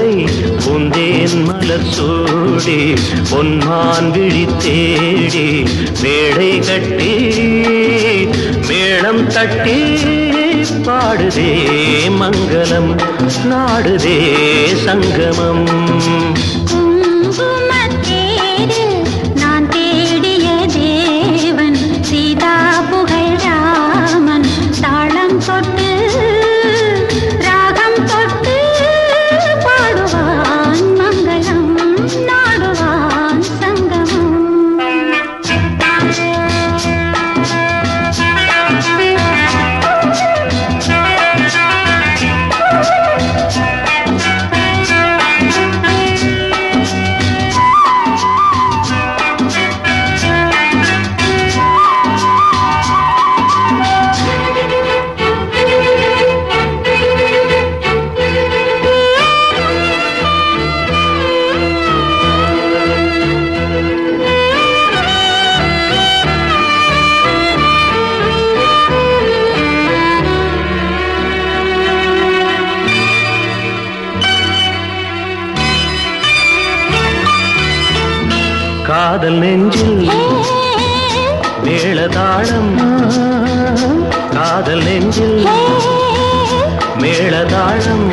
கங்கை உந்தேன் மலர் சூடி பொன்மான் விழி தேடி மேடை கட்டி மேளம் தட்டி பாடுதே மங்களம் நாடுதே சங்கமம் குங்குமத்தேரில் நான் தேடிய தேவன் சீதா புகழ் ராமன் தாளம் தொட்டு ராகம் தொட்டு பாடுவான் மங்களம் நாடுவான் காதல் நெஞ்சில் மேளதாளம் காதல் நெஞ்சில் மேளதாளம்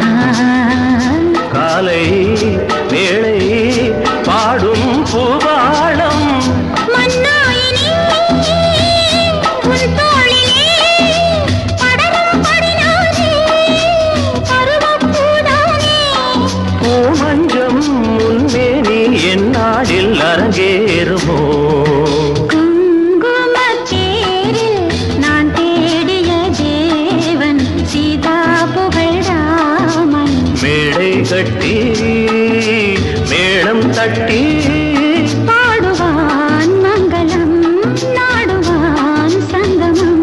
காலை வேளை பாடும் பூபாளம் மன்னாயினி உன் தோளிலே படலம் படினானே பருவப்பூதானே பூமஞ்சம் முன்மேனி என் நாடில் அரங்கேறுமோ குங்குமத்தேரில் நான் தேடிய தேவன் சீதா புகழ் ராமன் மேடை கட்டி மேளம் தட்டி பாடுவான் மங்களம் நாடுவான் சங்கமம்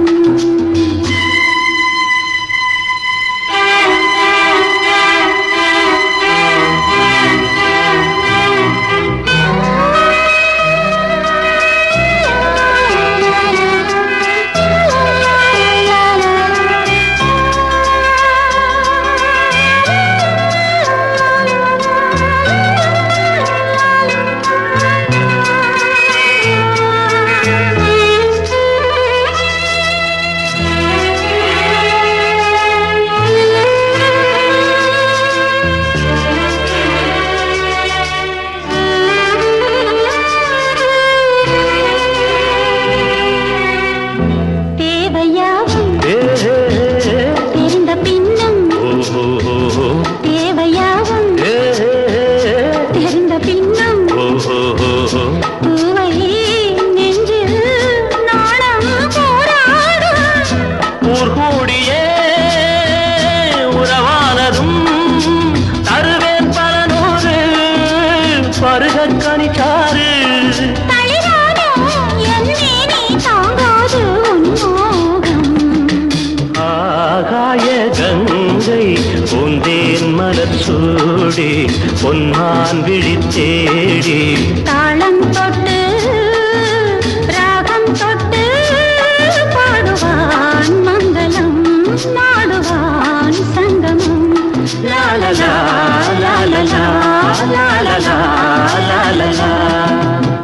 தேவையாவும் ஏ, ஏ, ஏ, தெரிந்த பின்னும் ஓ, ஓ, ஓ, தேவையாவும் ஏ, ஏ, ஏ, தெரிந்த பின்னும் ஓ, ஓ, ஓ, ஓ. பூவை நெஞ்சில் நாணம் போராடும் ஊர்கூடியே உறவானதும் தருவேன் பல நூறு பருகக் கனிச்சாறு தளிரானோ என் மேனி தாங்காது உன் மோகம் ஆகாய கங்கை பூந்தேன் மலர் சூடி பொன்மான் விழி தேடி தாளம் தொட்டு ராகம் தொட்டு பாடுவான் மங்களம் நாடுவான் சங்கமம் லா லா லா லா லா லா லா லா லா லா லா